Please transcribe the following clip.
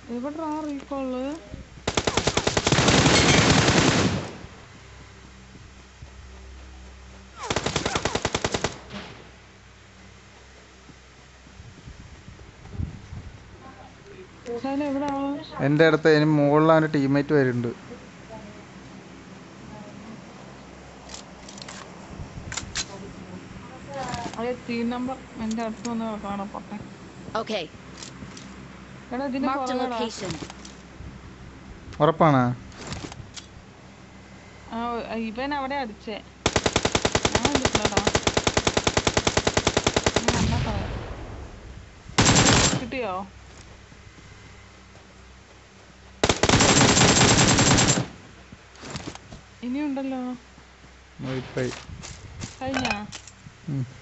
എവിടാ റീകോള് ശൈല എവിടെ ആള് എൻ്റെ അടുത്ത് ഇനി മുകളിൽ അവൻ്റെ ടീംമേറ്റ് വരുന്നുണ്ട് അതെ ടീം നമ്പർ എന്റെ അടുത്ത് വന്ന് കാണാം പൊട്ടെ Okay, എടാ ഇതിന്റെ marked a പുറകെടാ. location. ഉറപ്പാണ് ആ ഇവൻ അവിടെ അടിച്ചേ ഞാൻ കണ്ടിട്ടില്ലടാ ഞാൻ കണ്ടാ പറയാം കിട്ടിയോ ഇനിയുണ്ടല്ലോ പോയി കഴിഞ്ഞാ ഉം.